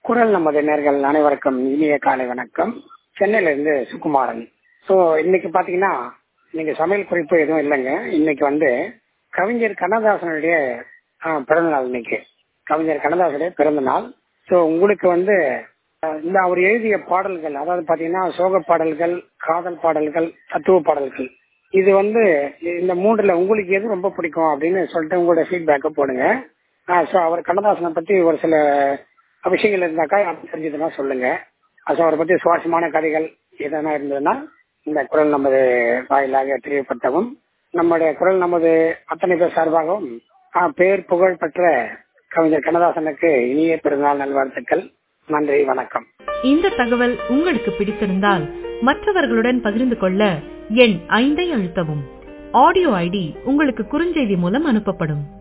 குரல் நமது நேர்கள் அனைவருக்கும் இனிய காலை வணக்கம் சென்னையில இருந்து சுகுமாரன் ஸோ இன்னைக்கு பாத்தீங்கன்னா இன்னைக்கு சமையல் குறிப்பு எதுவும் இல்லைங்க இன்னைக்கு வந்து கவிஞர் கண்ணதாசனுடைய ஆஹ், பிறந்த நாள் இன்னைக்கு கவிஞர் கண்ணதாசனுடைய பிறந்த நாள் ஸோ உங்களுக்கு வந்து அஹ், இந்த அவர் எழுதிய பாடல்கள் அதாவது பாத்தீங்கன்னா சோக பாடல்கள் காதல் பாடல்கள் தத்துவ பாடல்கள் இது வந்து இந்த மூன்றுல உங்களுக்கு எது ரொம்ப பிடிக்கும் அப்படின்னு சொல்லிட்டு உங்களோட ஃபீட்பேக்கை போடுங்க ஸோ அவர் கண்ணதாசனை பத்தி ஒரு சில விஷயங்கள் இருந்தாக்கா அப்படி தெரிஞ்சதுன்னா சொல்லுங்க ஸோ அவரை பத்தி சுவாரஸ்யமான கதைகள் எதனா இருந்ததுன்னா இந்த குரல் நமது வாயிலாக தெரியப்படுத்தவும் நம்முடைய குரல் நமது அத்தனை பேர் சார்பாகவும் ஆஹ், பேர் புகழ் பெற்ற கவிஞர் கண்ணதாசனுக்கு இனிய பிறந்தநாள் நல்வாழ்த்துக்கள் நன்றி வணக்கம் இந்த தகவல் உங்களுக்கு பிடித்திருந்தால் மற்றவர்களுடன் பகிர்ந்து கொள்ள எண் ஐந்தை அழுத்தவும் ஆடியோ ஐடி உங்களுக்கு குறுஞ்செய்தி மூலம் அனுப்பப்படும்